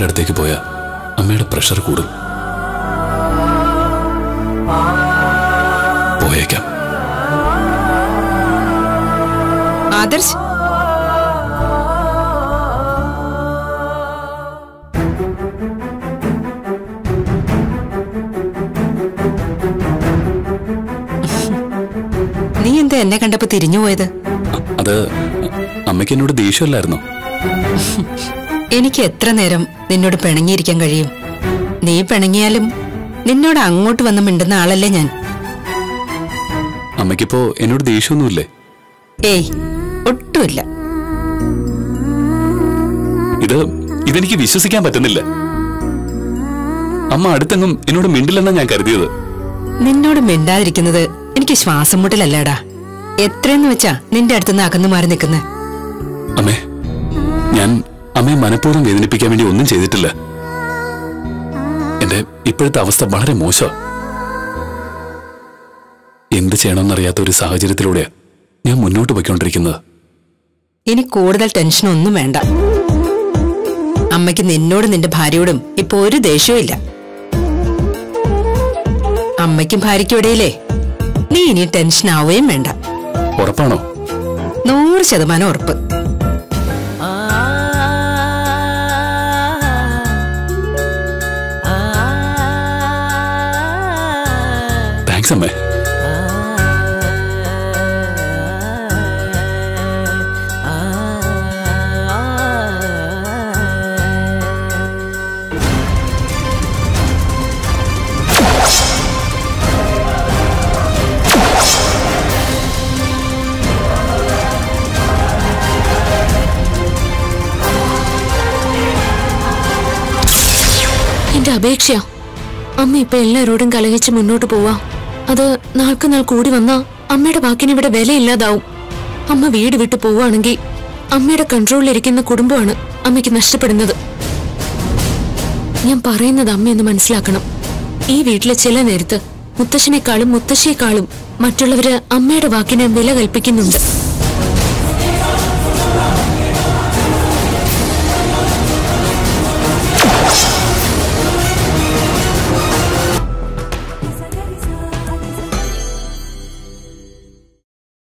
അമ്മയുടെ അടുത്തേക്ക് പോയാൽ അമ്മയുടെ പ്രഷർ കൂടും പോയേക്കാം ആദർശ് നീ എന്താ എന്നെ കണ്ടപ്പോ തിരിഞ്ഞു പോയത് അ- അത് അമ്മയ്ക്ക് എന്നോട് ദേഷ്യമല്ലായിരുന്നോ എനിക്ക് എത്ര നേരം നിന്നോട് പിണങ്ങിയിരിക്കാൻ കഴിയും നീ പിണങ്ങിയാലും നിന്നോട് അങ്ങോട്ട് വന്ന് മിണ്ടുന്ന ആളല്ലേ ഞാൻ അമ്മയ്ക്കിപ്പോ എന്നോട് ദേഷ്യമൊന്നുമില്ലേ ഏയ് ഒട്ടുമില്ല ഇത് ഇതെനിക്ക് വിശ്വസിക്കാൻ പറ്റുന്നില്ല അമ്മ അടുത്തെങ്ങും എന്നോട് മിണ്ടില്ലെന്നാ ഞാൻ കരുതിയത് നിന്നോട് മിണ്ടാതിരിക്കുന്നത് എനിക്ക് ശ്വാസം മുട്ടലല്ലേടാ എത്രയെന്ന് വെച്ചാ നിന്റെ അടുത്തുനിന്ന് അകന്നു മാറി നിൽക്കുന്നത് അമ്മേ ഞാൻ അമ്മയെ മനഃപൂർവ്വം വേദനിപ്പിക്കാൻ വേണ്ടി ഒന്നും ചെയ്തിട്ടില്ല എന്റെ ഇപ്പോഴത്തെ അവസ്ഥ വളരെ മോശം എന്ത് ചെയ്യണമെന്നറിയാത്ത ഒരു സാഹചര്യത്തിലൂടെയാ ഞാൻ മുന്നോട്ട് പോയിക്കൊണ്ടിരിക്കുന്നത് ഇനി കൂടുതൽ ടെൻഷനൊന്നും വേണ്ട അമ്മയ്ക്ക് നിന്നോടും നിന്റെ ഭാര്യയോടും ഇപ്പൊ ഒരു ദേഷ്യവും ഇല്ല അമ്മയ്ക്കും ഭാര്യയ്ക്കും ഇടയിലേ നീ ഇനി ടെൻഷൻ ആവുകയും വേണ്ട ഉറപ്പാണോ നൂറ് ശതമാനം ഉറപ്പ് താങ്ക്സ് അമ്മേ എന്റെ അപേക്ഷയാ അമ്മ ഇപ്പൊ എല്ലാരോടും കലഹിച്ച് മുന്നോട്ട് പോവാ അത് നാൾക്ക് നാൾ കൂടി വന്നാ അമ്മയുടെ വാക്കിന് ഇവിടെ വിലയില്ലാതാവും അമ്മ വീട് വിട്ടു പോവുകയാണെങ്കിൽ അമ്മയുടെ കൺട്രോളിലിരിക്കുന്ന കുടുംബമാണ് അമ്മയ്ക്ക് നഷ്ടപ്പെടുന്നത് ഞാൻ പറയുന്നത് അമ്മയൊന്ന് മനസ്സിലാക്കണം ഈ വീട്ടിലെ ചില നേരത്ത് മുത്തശ്ശനേക്കാളും മുത്തശ്ശിയെക്കാളും മറ്റുള്ളവര് അമ്മയുടെ വാക്കിന് വില കൽപ്പിക്കുന്നുണ്ട്